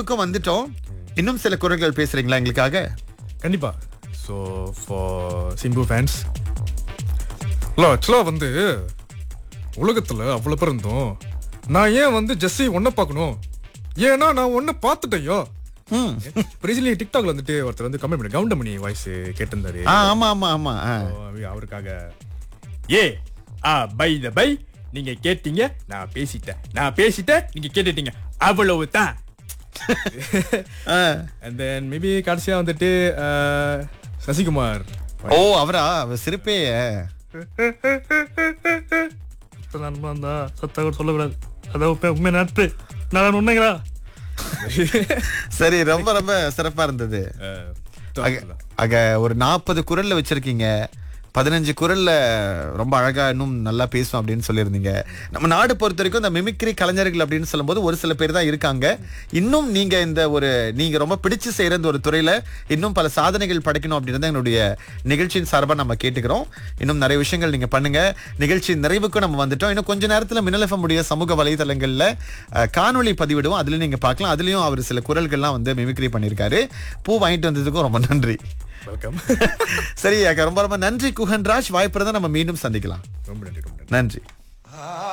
நிறைவுக்கும் வந்துட்டோம் இன்னும் சில குரல்கள் பேசுறீங்களா எங்களுக்காக கண்டிப்பா ஸோ ஃபார் சிம்பு ஃபேன்ஸ் இல்லை ஆக்சுவலாக வந்து உலகத்தில் அவ்வளோ பேர் இருந்தோம் நான் ஏன் வந்து ஜெஸ்ஸி ஒன்றை பார்க்கணும் ஏன்னா நான் ஒன்றை பார்த்துட்டேயோ ம். ரீசன்லி டிக்டாக்ல வந்துட்டு ஒருத்தர் வந்து கமெண்ட் பண்ணி கவுண்டமணி வாய்ஸ் கேட்டிருந்தாரு ஆ ஆமா ஆமா ஆமா ஆ. So, அவ- அவருக்காக ஏ ஆ பை த பை நீங்க கேட்டீங்க நான் பேசிட்டேன் நான் பேசிட்டேன் நீங்க கேட்டுட்டீங்க அவ்வளவு தான் ஆ. அண்ட் தென் மேபி கடைசியா வந்துட்டு அஹ், சசிகுமார் ஓ அவரா அவர் சிரிப்பே நண்பன் தான் சத்தா கூட சொல்லக்கூடாது அதான் உண்மை- உண்மை நட்பு நான் உண்மைங்களா சரி ரொம்ப ரொம்ப சிறப்பா இருந்தது அஹ், ஆக- ஆக ஒரு நாற்பது குரல்ல வச்சிருக்கீங்க பதினஞ்சு குரல்ல ரொம்ப அழகா இன்னும் நல்லா பேசும் அப்படின்னு சொல்லியிருந்தீங்க நம்ம நாடு பொறுத்த வரைக்கும் இந்த மிமிக்ரி கலைஞர்கள் அப்படின்னு சொல்லும்போது ஒரு சில பேர் தான் இருக்காங்க இன்னும் நீங்க இந்த ஒரு நீங்க ரொம்ப பிடிச்சு செய்யற இந்த ஒரு துறையில இன்னும் பல சாதனைகள் படைக்கணும் அப்படின்றத என்னுடைய நிகழ்ச்சியின் சார்பா நம்ம கேட்டுக்கிறோம் இன்னும் நிறைய விஷயங்கள் நீங்க பண்ணுங்க நிகழ்ச்சி நிறைவுக்கும் நம்ம வந்துட்டோம் இன்னும் கொஞ்ச நேரத்துல மின்னலஃபம் உடைய சமூக வலைதளங்கள்ல அஹ், காணொளி பதிவிடுவோம் அதுல நீங்க பார்க்கலாம் அதுலயும் அவர் சில குரல்கள்லாம் வந்து மிமிக்ரி பண்ணியிருக்காரு பூ வாங்கிட்டு வந்ததுக்கும் ரொம்ப நன்றி வெல்கம் சரி அக்கா ரொம்ப ரொம்ப நன்றி குஹன்ராஜ் வாய்ப்பு இருந்தா நம்ம மீண்டும் சந்திக்கலாம் ரொம்ப நன்றி ரொம்ப நன்றி நன்றி